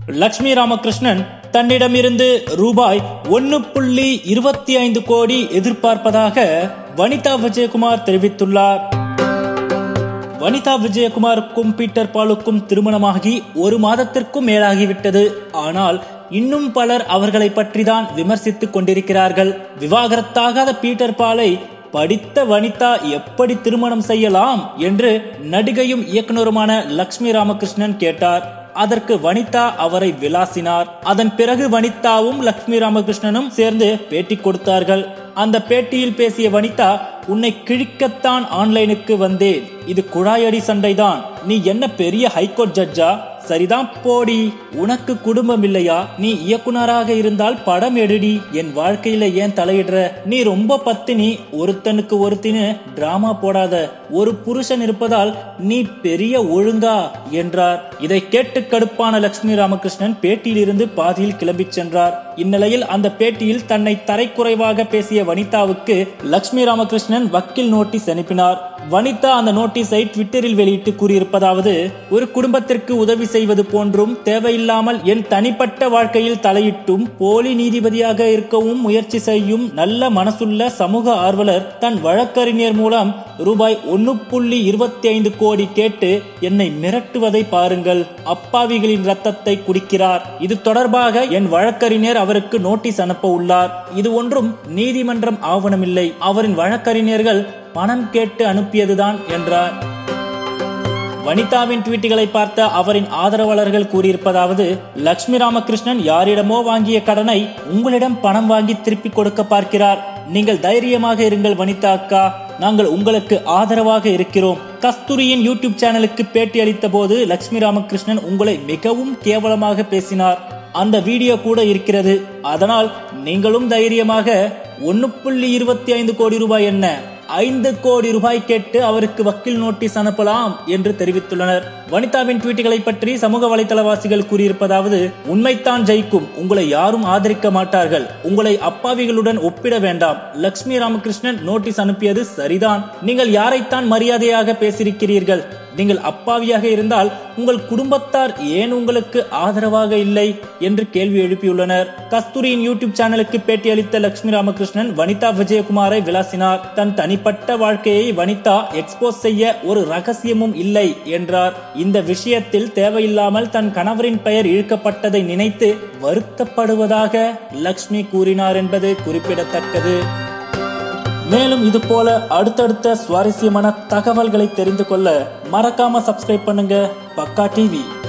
லட்சுமி ராமகிருஷ்ணன் தன்னிடமிருந்து ரூபாய் ஒன்னு புள்ளி இருபத்தி ஐந்து கோடி எதிர்பார்ப்பதாக வனிதா விஜயகுமார் தெரிவித்துள்ளார் வனிதா விஜயகுமாருக்கும் பீட்டர் பாலுக்கும் திருமணமாகி ஒரு மாதத்திற்கும் மேலாகிவிட்டது ஆனால் இன்னும் பலர் அவர்களை பற்றிதான் விமர்சித்துக் கொண்டிருக்கிறார்கள் விவாகரத்தாகாத பீட்டர் பாலை படித்த வனிதா எப்படி திருமணம் செய்யலாம் என்று நடிகையும் இயக்குனருமான லக்ஷ்மி ராமகிருஷ்ணன் கேட்டார் அதற்கு வனிதா அவரை விளாசினார் அதன் பிறகு வனிதாவும் லக்ஷ்மி ராமகிருஷ்ணனும் சேர்ந்து பேட்டி கொடுத்தார்கள் அந்த பேட்டியில் பேசிய வனிதா உன்னை கிழிக்கத்தான் ஆன்லைனுக்கு வந்தேன் இது குழாயடி சண்டைதான் நீ என்ன பெரிய ஹைகோர்ட் ஜட்ஜா சரிதான் போடி உனக்கு குடும்பம் இல்லையா நீ இயக்குனராக இருந்தால் படம் எடுடி என் வாழ்க்கையில ஏன் தலையிடுற நீ ரொம்ப பத்தினி ஒருத்தனுக்கு ஒருத்தின்னு டிராமா போடாத ஒரு புருஷன் இருப்பதால் நீ பெரிய ஒழுங்கா என்றார் இதை கேட்டு கடுப்பான லட்சுமி ராமகிருஷ்ணன் பேட்டியிலிருந்து பாதியில் கிளம்பிச் சென்றார் இந்நிலையில் அந்த பேட்டியில் தன்னை தரைக்குறைவாக பேசிய வனிதாவுக்கு லட்சுமி ராமகிருஷ்ணன் வக்கீல் நோட்டீஸ் அனுப்பினார் வனிதா அந்த நோட்டீஸை ட்விட்டரில் வெளியிட்டு கூறியிருப்பதாவது ஒரு குடும்பத்திற்கு உதவி செய்வது போன்றும் தேவையில்லாமல் என் தனிப்பட்ட வாழ்க்கையில் தலையிட்டும் போலி நீதிபதியாக இருக்கவும் முயற்சி செய்யும் நல்ல மனசுள்ள சமூக ஆர்வலர் தன் வழக்கறிஞர் மூலம் ரூபாய் ஒன்னு புள்ளி இருபத்தி ஐந்து கோடி கேட்டு என்னை மிரட்டுவதை பாருங்கள் அப்பாவிகளின் ரத்தத்தை குடிக்கிறார் இது தொடர்பாக என் வழக்கறிஞர் அவருக்கு நோட்டீஸ் அனுப்ப உள்ளார் இது ஒன்றும் நீதிமன்றம் ஆவணமில்லை அவரின் வழக்கறிஞர்கள் பணம் கேட்டு அனுப்பியதுதான் என்றார் வனிதாவின் ட்வீட்டுகளை பார்த்த அவரின் ஆதரவாளர்கள் கூறியிருப்பதாவது லட்சுமி ராமகிருஷ்ணன் யாரிடமோ வாங்கிய கடனை உங்களிடம் பணம் வாங்கி திருப்பி கொடுக்க பார்க்கிறார் நீங்கள் தைரியமாக இருங்கள் வனிதா அக்கா நாங்கள் உங்களுக்கு ஆதரவாக இருக்கிறோம் கஸ்தூரியின் யூடியூப் சேனலுக்கு பேட்டி அளித்த போது லட்சுமி ராமகிருஷ்ணன் உங்களை மிகவும் கேவலமாக பேசினார் அந்த வீடியோ கூட இருக்கிறது அதனால் நீங்களும் தைரியமாக ஒன்னு புள்ளி இருபத்தி ஐந்து கோடி ரூபாய் என்ன ஐந்து கோடி ரூபாய் கேட்டு அவருக்கு வக்கீல் நோட்டீஸ் அனுப்பலாம் என்று தெரிவித்துள்ளனர் வனிதாவின் ட்வீட்டுகளை பற்றி சமூக வலைதளவாசிகள் கூறியிருப்பதாவது உண்மைத்தான் ஜெயிக்கும் உங்களை யாரும் ஆதரிக்க மாட்டார்கள் உங்களை அப்பாவிகளுடன் ஒப்பிட வேண்டாம் லட்சுமி ராமகிருஷ்ணன் நோட்டீஸ் அனுப்பியது சரிதான் நீங்கள் யாரைத்தான் மரியாதையாக பேசியிருக்கிறீர்கள் நீங்கள் அப்பாவியாக இருந்தால் உங்கள் குடும்பத்தார் ஏன் உங்களுக்கு ஆதரவாக இல்லை என்று கேள்வி எழுப்பியுள்ளனர் கஸ்தூரியின் யூடியூப் சேனலுக்கு பேட்டியளித்த லட்சுமி ராமகிருஷ்ணன் வனிதா விஜயகுமாரை விளாசினார் தன் தனிப்பட்ட வாழ்க்கையை வனிதா எக்ஸ்போஸ் செய்ய ஒரு ரகசியமும் இல்லை என்றார் இந்த விஷயத்தில் தேவையில்லாமல் தன் கணவரின் பெயர் இழுக்கப்பட்டதை நினைத்து வருத்தப்படுவதாக லக்ஷ்மி கூறினார் என்பது குறிப்பிடத்தக்கது மேலும் இது போல அடுத்தடுத்த சுவாரஸ்யமான தகவல்களை தெரிந்து கொள்ள மறக்காம சப்ஸ்கிரைப் பண்ணுங்க பக்கா டிவி